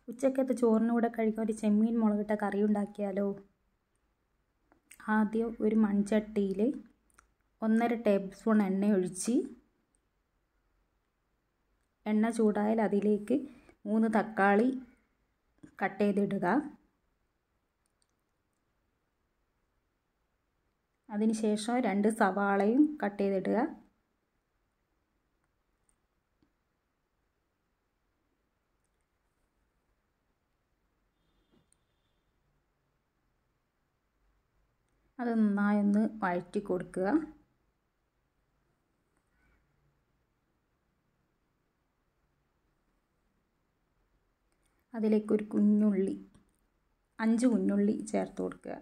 ഉച്ചക്കത്തെ ചോറിന് കൂടെ കഴിക്കാൻ ഒരു ചെമ്മീൻ മുളകിട്ട കറി ഉണ്ടാക്കിയാലോ ആദ്യം ഒരു മൺചട്ടിയിൽ ഒന്നര ടേബിൾ സ്പൂൺ എണ്ണ ഒഴിച്ച് എണ്ണ ചൂടായാൽ അതിലേക്ക് മൂന്ന് തക്കാളി കട്ട് ചെയ്തിടുക അതിനുശേഷം രണ്ട് സവാളയും കട്ട് ചെയ്തിടുക അത് നന്നായി ഒന്ന് വഴറ്റി കൊടുക്കുക അതിലേക്ക് ഒരു കുഞ്ഞുള്ളി അഞ്ച് കുഞ്ഞുള്ളി ചേർത്ത് കൊടുക്കുക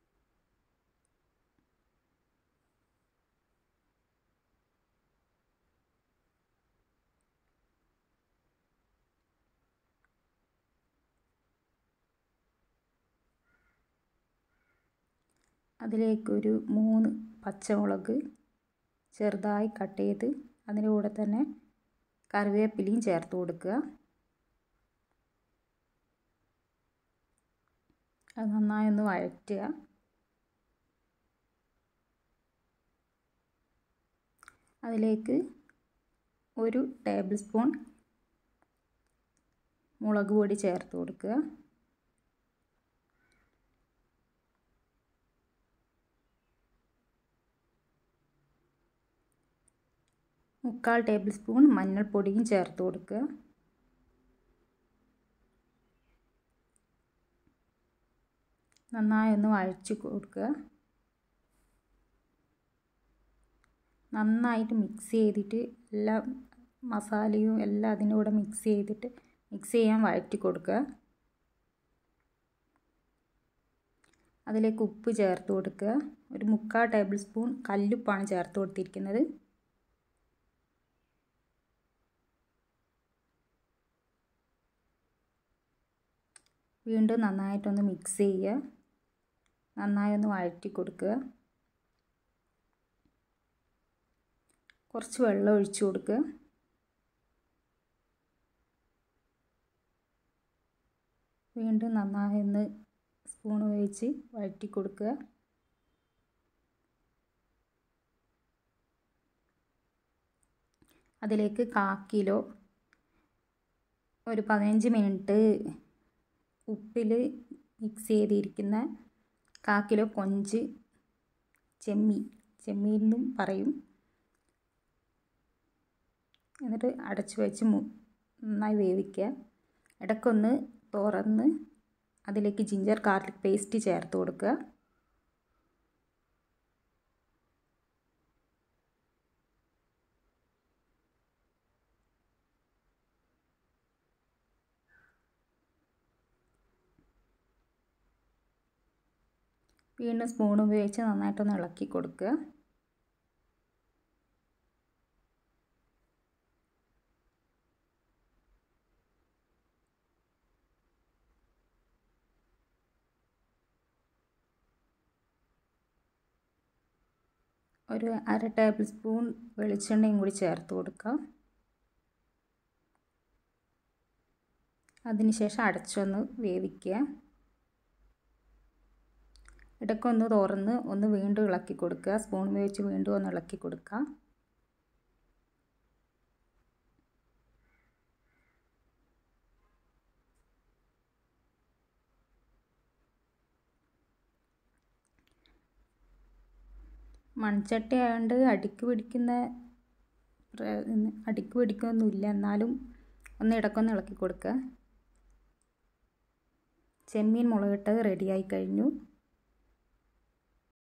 അതിലേക്കൊരു മൂന്ന് പച്ചമുളക് ചെറുതായി കട്ട് ചെയ്ത് അതിൻ്റെ കൂടെ തന്നെ കറിവേപ്പിലയും ചേർത്ത് കൊടുക്കുക അത് നന്നായി ഒന്ന് വഴറ്റുക അതിലേക്ക് ഒരു ടേബിൾ സ്പൂൺ മുളക് പൊടി ചേർത്ത് കൊടുക്കുക മുക്കാൽ ടേബിൾ സ്പൂൺ മഞ്ഞൾപ്പൊടിയും ചേർത്ത് കൊടുക്കുക നന്നായി ഒന്ന് വഴച്ച് കൊടുക്കുക നന്നായിട്ട് മിക്സ് ചെയ്തിട്ട് എല്ലാ മസാലയും എല്ലാം അതിൻ്റെ കൂടെ മിക്സ് ചെയ്തിട്ട് മിക്സ് ചെയ്യാൻ വഴറ്റി കൊടുക്കുക അതിലേക്ക് ഉപ്പ് ചേർത്ത് കൊടുക്കുക ഒരു മുക്കാൽ ടേബിൾ സ്പൂൺ കല്ലുപ്പാണ് ചേർത്ത് കൊടുത്തിരിക്കുന്നത് വീണ്ടും നന്നായിട്ടൊന്ന് മിക്സ് ചെയ്യുക നന്നായി ഒന്ന് വഴറ്റി കൊടുക്കുക കുറച്ച് വെള്ളം ഒഴിച്ചു കൊടുക്കുക വീണ്ടും നന്നായി ഒന്ന് സ്പൂൺ ഉപയോഗിച്ച് വഴറ്റി കൊടുക്കുക അതിലേക്ക് കാ കിലോ ഒരു പതിനഞ്ച് മിനിറ്റ് ഉപ്പിൽ മിക്സ് ചെയ്തിരിക്കുന്ന കാ കിലോ കൊഞ്ച് ചെമ്മീൻ ചെമ്മീൻ എന്നും പറയും എന്നിട്ട് അടച്ചു വെച്ച് നന്നായി വേവിക്കുക ഇടയ്ക്കൊന്ന് തുറന്ന് അതിലേക്ക് ജിഞ്ചർ ഗാർലിക് പേസ്റ്റ് ചേർത്ത് കൊടുക്കുക വീണ്ടും സ്പൂൺ ഉപയോഗിച്ച് നന്നായിട്ടൊന്ന് ഇളക്കി കൊടുക്കുക ഒരു അര ടേബിൾ സ്പൂൺ വെളിച്ചെണ്ണയും കൂടി ചേർത്ത് കൊടുക്കാം അതിനുശേഷം അടച്ചൊന്ന് വേവിക്കുക ഇടയ്ക്കൊന്ന് തുറന്ന് ഒന്ന് വീണ്ടും ഇളക്കി കൊടുക്കുക സ്പൂൺ ഉപയോഗിച്ച് വീണ്ടും ഒന്ന് ഇളക്കി കൊടുക്കുക മൺചട്ടി ആയതുകൊണ്ട് അടിക്ക് പിടിക്കുന്ന അടിക്ക് പിടിക്കൊന്നുമില്ല എന്നാലും ഒന്ന് ഇടയ്ക്കൊന്ന് ഇളക്കി കൊടുക്കുക ചെമ്മീൻ മുളകിട്ടത് റെഡിയായി കഴിഞ്ഞു